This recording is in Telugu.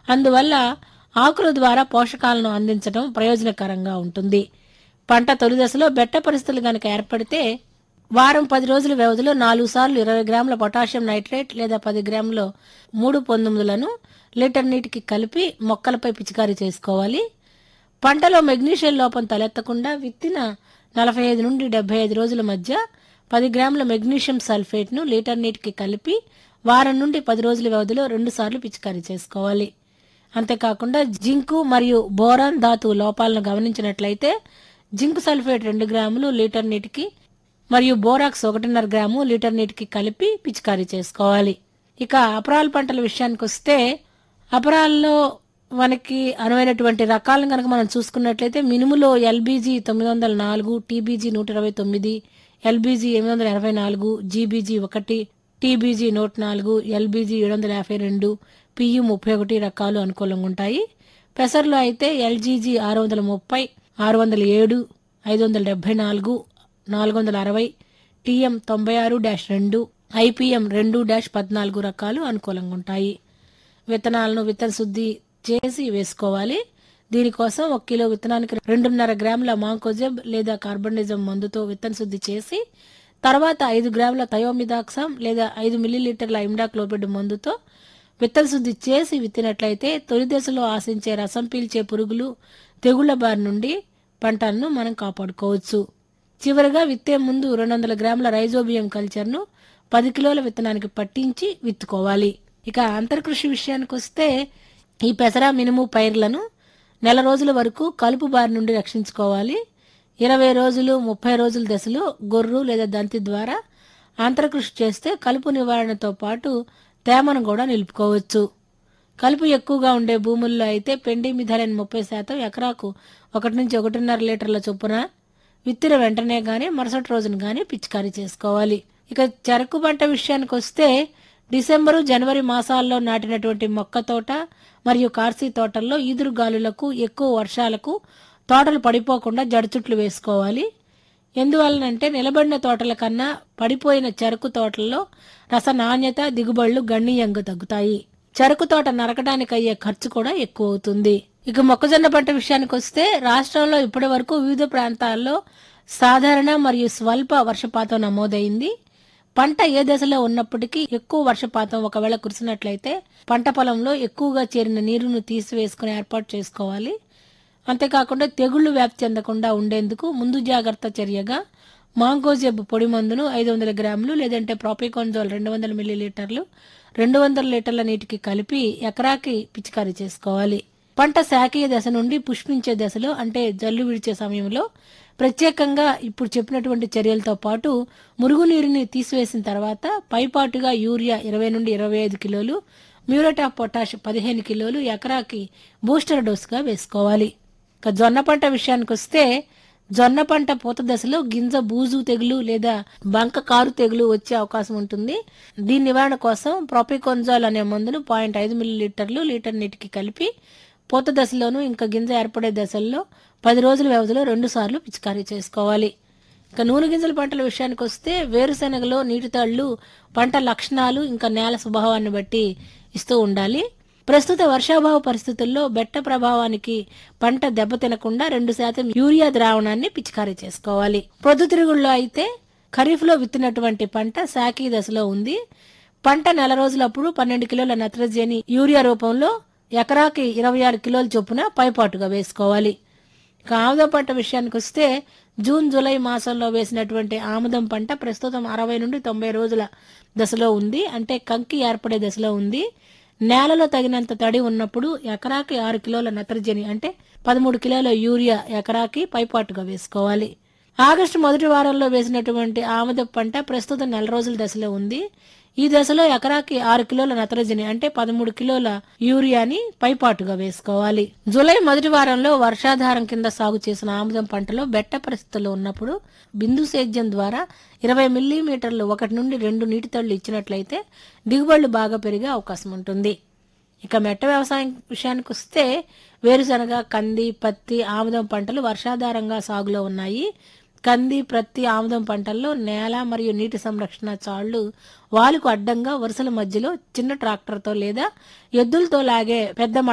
అందువల్ల ఆకుల ద్వారా పోషకాలను అందించడం ప్రయోజనకరంగా ఉంటుంది పంట తొలి దశలో బెట్ట పరిస్థితులు గనక ఏర్పడితే వారం పది రోజుల వ్యవధిలో నాలుగు సార్లు ఇరవై గ్రాముల పొటాషియం నైట్రేట్ లేదా పది గ్రాముల మూడు పంతొమ్మిదిలను లీటర్ నీటికి కలిపి మొక్కలపై పిచికారీ చేసుకోవాలి పంటలో మెగ్నీషియం లోపం తలెత్తకుండా విత్తిన నలభై ఐదు నుండి డెబ్బై ఐదు రోజుల మధ్య పది గ్రాముల మెగ్నీషియం సల్ఫేట్ను లీటర్ నీటికి కలిపి వారం నుండి పది రోజుల వ్యవధిలో రెండు సార్లు పిచికారీ చేసుకోవాలి అంతేకాకుండా జింకు మరియు బోరాన్ ధాతువు లోపాలను గమనించినట్లయితే జింక్ సల్ఫేట్ రెండు గ్రాములు లీటర్ నీటికి మరియు బోరాక్స్ ఒకటిన్నర గ్రాము లీటర్ నీటికి కలిపి పిచికారీ చేసుకోవాలి ఇక అపరాల పంటల విషయానికి వస్తే అపరాల్లో మనకి అనువైనటువంటి రకాలను కనుక మనం చూసుకున్నట్లయితే మినుములో ఎల్బీజీ తొమ్మిది వందల నాలుగు టీబీజీ నూట ఇరవై తొమ్మిది ఎల్బీజీ ఎనిమిది వందల ఎనభై నాలుగు జీబీజీ ఒకటి టీబీజీ నూట నాలుగు ఎల్బీజీ ఏడు వందల యాభై రెండు పియు ముప్పై ఒకటి రకాలు అనుకూలంగా ఉంటాయి పెసర్లో అయితే ఎల్జీజీ ఆరు వందల ముప్పై ఆరు వందల ఏడు ఐదు వందల డెబ్బై నాలుగు నాలుగు వందల అరవై టీఎం తొంభై ఆరు డాష్ రెండు ఐపీఎం రెండు డాష్ పద్నాలుగు రకాలు అనుకూలంగా ఉంటాయి విత్తనాలను విత్తన శుద్ధి చేసి వేసుకోవాలి దీనికోసం ఒక కిలో విత్తనానికి రెండున్నర గ్రాముల మాంకోజెబ్ లేదా కార్బనిజం మందుతో విత్తన శుద్ధి చేసి తర్వాత ఐదు గ్రాముల థయోమిదాక్సమ్ లేదా ఐదు మిల్లీలీటర్ల ఇమ్డాక్లోపిడ్ మందుతో విత్తన శుద్ధి చేసి విత్తినట్లయితే తొలి దశలో ఆశించే రసం పీల్చే పురుగులు తెగుళ్ల బారి నుండి పంటలను మనం కాపాడుకోవచ్చు చివరగా విత్తే ముందు రెండు వందల గ్రాముల రైజోబియం కల్చర్ను పది కిలోల విత్తనానికి పట్టించి విత్తుకోవాలి ఇక అంతర్కృషి విషయానికి వస్తే ఈ పెసర మినుము పైర్లను నెల రోజుల వరకు కలుపు బారి నుండి రక్షించుకోవాలి ఇరవై రోజులు ముప్పై రోజుల దశలో గొర్రు లేదా దంతి ద్వారా అంతర్కృషి చేస్తే కలుపు నివారణతో పాటు తేమను కూడా నిలుపుకోవచ్చు కలుపు ఎక్కువగా ఉండే భూముల్లో అయితే పెండి మిథాలిన్ ముప్పై శాతం ఎకరాకు ఒకటి నుంచి ఒకటిన్నర లీటర్ల చొప్పున విత్తిన వెంటనే గాని మరుసటి రోజున గాని పిచికారీ చేసుకోవాలి ఇక చెరకు పంట విషయానికి వస్తే డిసెంబరు జనవరి మాసాల్లో నాటినటువంటి మొక్క తోట మరియు కార్సీ తోటల్లో ఈదురు గాలులకు ఎక్కువ వర్షాలకు తోటలు పడిపోకుండా జడచుట్లు వేసుకోవాలి ఎందువలనంటే నిలబడిన తోటల కన్నా పడిపోయిన చెరకు తోటల్లో రస నాణ్యత దిగుబడులు గణనీయంగా తగ్గుతాయి చెరకు తోట నరకడానికి అయ్యే ఖర్చు కూడా ఎక్కువ అవుతుంది ఇక మొక్కజొన్న పంట విషయానికి వస్తే రాష్ట్రంలో ఇప్పటి వరకు వివిధ ప్రాంతాల్లో సాధారణ మరియు స్వల్ప వర్షపాతం నమోదైంది పంట ఏ దశలో ఉన్నప్పటికీ ఎక్కువ వర్షపాతం ఒకవేళ కురిసినట్లయితే పంట పొలంలో ఎక్కువగా చేరిన నీరును తీసివేసుకుని ఏర్పాటు చేసుకోవాలి అంతేకాకుండా తెగుళ్లు వ్యాప్తి చెందకుండా ఉండేందుకు ముందు జాగ్రత్త చర్యగా మాంగోజెబ్ పొడి మందును ఐదు వందల గ్రాములు లేదంటే ప్రాపికాన్జోల్ రెండు వందల మిల్లీలీటర్లు రెండు వందల లీటర్ల నీటికి కలిపి ఎకరాకి పిచికారీ చేసుకోవాలి పంట శాఖీయ దశ నుండి పుష్పించే దశలో అంటే జల్లు విడిచే సమయంలో ప్రత్యేకంగా ఇప్పుడు చెప్పినటువంటి చర్యలతో పాటు మురుగునీరుని తీసివేసిన తర్వాత పైపాటుగా యూరియా ఇరవై నుండి ఇరవై ఐదు కిలోలు మ్యూరేట్ ఆఫ్ పొటాష్ పదిహేను కిలోలు ఎకరాకి బూస్టర్ డోస్గా వేసుకోవాలి ఇక జొన్న పంట విషయానికి వస్తే జొన్న పంట పూత దశలో గింజ బూజు తెగులు లేదా బంక కారు తెగులు వచ్చే అవకాశం ఉంటుంది దీని నివారణ కోసం ప్రాపికొంజాల్ అనే మందును పాయింట్ ఐదు మిల్లీలీటర్లు లీటర్ నీటికి కలిపి పూత దశలోను ఇంకా గింజ ఏర్పడే దశల్లో పది రోజుల వ్యవధిలో రెండు సార్లు పిచికారీ చేసుకోవాలి ఇక నూనె గింజల పంటల విషయానికి వస్తే వేరుశెనగలో నీటి తళ్ళు పంట లక్షణాలు ఇంకా నేల స్వభావాన్ని బట్టి ఇస్తూ ఉండాలి ప్రస్తుత వర్షాభావ పరిస్థితుల్లో బెట్ట ప్రభావానికి పంట దెబ్బతినకుండా రెండు శాతం యూరియా ద్రావణాన్ని పిచికారీ చేసుకోవాలి ప్రొద్దుతిరుగుల్లో అయితే ఖరీఫ్లో విత్తినటువంటి పంట శాఖీ దశలో ఉంది పంట నెల రోజులప్పుడు పన్నెండు కిలోల నత్రజని యూరియా రూపంలో ఎకరాకి ఇరవై ఆరు కిలోల చొప్పున పైపాటుగా వేసుకోవాలి ఇక ఆముదం పంట విషయానికి వస్తే జూన్ జూలై మాసంలో వేసినటువంటి ఆముదం పంట ప్రస్తుతం అరవై నుండి తొంభై రోజుల దశలో ఉంది అంటే కంకి ఏర్పడే దశలో ఉంది నేలలో తగినంత తడి ఉన్నప్పుడు ఎకరాకి ఆరు కిలోల నత్రజని అంటే పదమూడు కిలోల యూరియా ఎకరాకి పైపాటుగా వేసుకోవాలి ఆగస్టు మొదటి వారంలో వేసినటువంటి ఆముద పంట ప్రస్తుతం నెల రోజుల దశలో ఉంది ఈ దశలో ఎకరాకి ఆరు కిలోల నత్రజని అంటే పదమూడు కిలోల యూరియాని పైపాటుగా వేసుకోవాలి జూలై మొదటి వారంలో వర్షాధారం కింద సాగు చేసిన ఆముదం పంటలో బెట్ట పరిస్థితుల్లో ఉన్నప్పుడు బిందు సేద్యం ద్వారా ఇరవై మిల్లీమీటర్లు ఒకటి నుండి రెండు నీటి తళ్ళు ఇచ్చినట్లయితే దిగుబడులు బాగా పెరిగే అవకాశం ఉంటుంది ఇక మెట్ట వ్యవసాయం విషయానికి వస్తే వేరుశనగ కంది పత్తి ఆముదం పంటలు వర్షాధారంగా సాగులో ఉన్నాయి కంది ప్రత్తి ఆముదం పంటల్లో నేల మరియు నీటి సంరక్షణ చాళ్లు వాలుకు అడ్డంగా వరుసల మధ్యలో చిన్న ట్రాక్టర్తో లేదా ఎద్దులతో లాగే పెద్ద